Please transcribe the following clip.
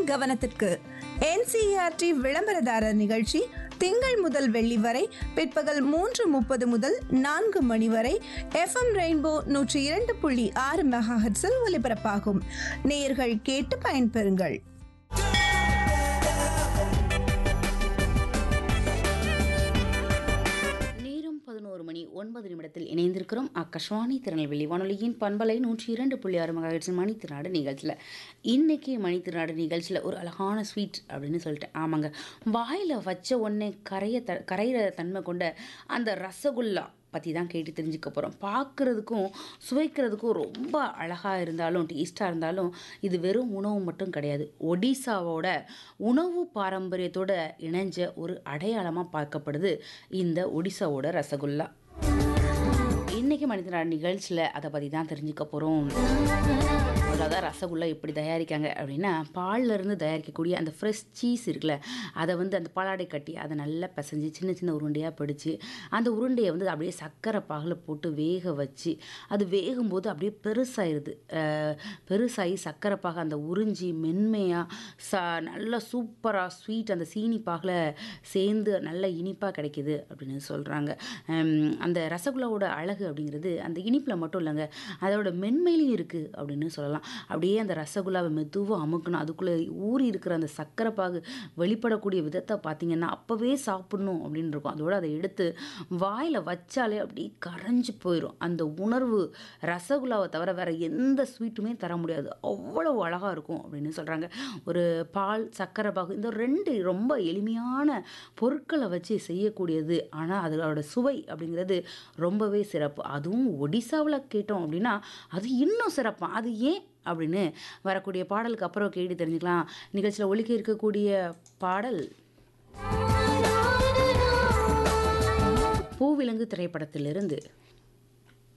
கவனத்திற்கு என்சிஆர்டி விளம்பரதாரர் நிகழ்ச்சி திங்கள் முதல் வெள்ளி வரை பிற்பகல் மூன்று முப்பது முதல் நான்கு மணி வரை எஃப்எம் ரெயின்போ நூற்றி இரண்டு புள்ளி ஆறு மெகாஹெட்ஸில் ஒலிபரப்பாகும் நேயர்கள் கேட்டு பயன்பெறுங்கள் நேரம் பதினோரு மணி ஒன்பது நிமிடத்தில் இணைந்திருக்கிறோம் ஆகாஷ்வாணி திருநெல்வேலி வானொலியின் பண்பலை நூற்றி இரண்டு புள்ளி ஆறு மகாட்சி மணித்திருநாடு நிகழ்ச்சியில் இன்னைக்கு மணித்திருநாடு நிகழ்ச்சியில் ஒரு அழகான ஸ்வீட் அப்படின்னு சொல்லிட்டு ஆமாங்க வாயில் வச்ச உடனே கரைய த கரையிற தன்மை கொண்ட அந்த ரசகுல்லா பற்றி தான் கேட்டு தெரிஞ்சுக்க போகிறோம் பார்க்குறதுக்கும் சுவைக்கிறதுக்கும் ரொம்ப அழகாக இருந்தாலும் டேஸ்ட்டாக இருந்தாலும் இது வெறும் உணவு மட்டும் கிடையாது ஒடிசாவோட உணவு பாரம்பரியத்தோட இணைஞ்ச ஒரு அடையாளமாக பார்க்கப்படுது இந்த ஒடிசாவோட ரசகுல்லா இன்னைக்கு மனிதனாட நிகழ்ச்சியில் அதை பற்றி தான் தெரிஞ்சுக்க போகிறோம் முதலாவது ரசகுல்லா எப்படி தயாரிக்காங்க அப்படின்னா பால்ல இருந்து தயாரிக்கக்கூடிய அந்த ஃப்ரெஷ் சீஸ் இருக்குல்ல அதை வந்து அந்த பாலாடை கட்டி அதை நல்லா பிசைஞ்சு சின்ன சின்ன உருண்டையாக பிடிச்சி அந்த உருண்டையை வந்து அப்படியே சர்க்கரை பாகில் போட்டு வேக வச்சு அது வேகும்போது அப்படியே பெருசாயிருது அஹ் பெருசாகி சர்க்கரை பாகு அந்த உறிஞ்சி மென்மையாக ச நல்ல சூப்பராக ஸ்வீட் அந்த சீனி பாகில் சேர்ந்து நல்ல இனிப்பாக கிடைக்குது அப்படின்னு சொல்கிறாங்க அந்த ரசகுல்லாவோட அழகு அப்படிங்கிறது அந்த இனிப்பில் மட்டும் இல்லைங்க அதோட மென்மையிலையும் இருக்குது அப்படின்னு சொல்லலாம் அப்படியே அந்த ரசகுல்லாவை மெதுவாக அமுக்கணும் அதுக்குள்ளே ஊறி இருக்கிற அந்த சர்க்கரை பாகு வெளிப்படக்கூடிய விதத்தை பார்த்தீங்கன்னா அப்போவே சாப்பிடணும் அப்படின்னு இருக்கும் அதோட அதை எடுத்து வாயில் வச்சாலே அப்படியே கரைஞ்சு போயிடும் அந்த உணர்வு ரசகுல்லாவை தவிர வேற எந்த ஸ்வீட்டுமே தர முடியாது அவ்வளவு அழகாக இருக்கும் அப்படின்னு சொல்கிறாங்க ஒரு பால் சர்க்கரை பாகு இந்த ரெண்டு ரொம்ப எளிமையான பொருட்களை வச்சு செய்யக்கூடியது ஆனால் அதோட சுவை அப்படிங்கிறது ரொம்பவே சிறப்பு அதுவும் ஒடிசாவில் கேட்டோம் அப்படின்னா அது இன்னும் சிறப்பாக அது ஏன் அப்படின்னு வரக்கூடிய பாடலுக்கு அப்புறம் கேட்டு தெரிஞ்சுக்கலாம் நிகழ்ச்சியில் ஒலிக்க இருக்கக்கூடிய பாடல் பூவிலங்கு திரைப்படத்திலிருந்து